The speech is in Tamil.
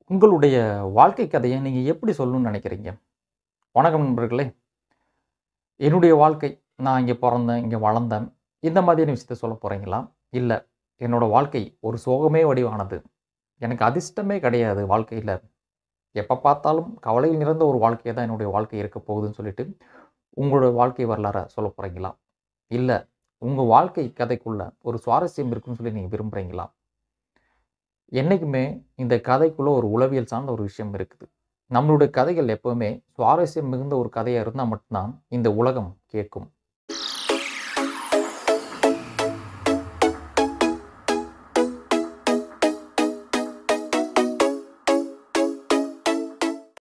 உங்களுடைய வாழ்க்கை கதையை நீங்க எப்படி சொல்லணும்னு நினைக்கிறீங்க? வணக்கம் நண்பர்களே. என்னுடைய வாழ்க்கை, நான் இங்க பொறந்தேன், இங்க வளர்ந்தேன். இந்த மாதிரியான விஷயத்த சொல்ல போறீங்களா? இல்ல, என்னோட வாழ்க்கை ஒரு சோகமே வடிவானது. எனக்கு அதிர்ஷ்டமே கிடையாது வாழ்க்கையில. எப்ப பார்த்தாலும் கவலையில் நிறைந்த ஒரு வாழ்க்கை தான் என்னுடைய வாழ்க்கை இருக்க போகுதுன்னு சொல்லிட்டு, உங்களோட வாழ்க்கை வரலாற சொல்லப் போறீங்களா? இல்ல, உங்க வாழ்க்கை கதைக்குள்ள ஒரு சுவாரஸ்யம் இருக்குன்னு சொல்லி நீங்க விரும்புறீங்களா? என்னைக்குமே இந்த கதைக்குள்ள ஒரு உளவியல் சார்ந்த ஒரு விஷயம் இருக்குது. நம்மளுடைய கதைகள் எப்பவுமே சுவாரஸ்யம் மிகுந்த ஒரு கதையா இருந்தா மட்டும் தான் இந்த உலகம் கேட்கும்.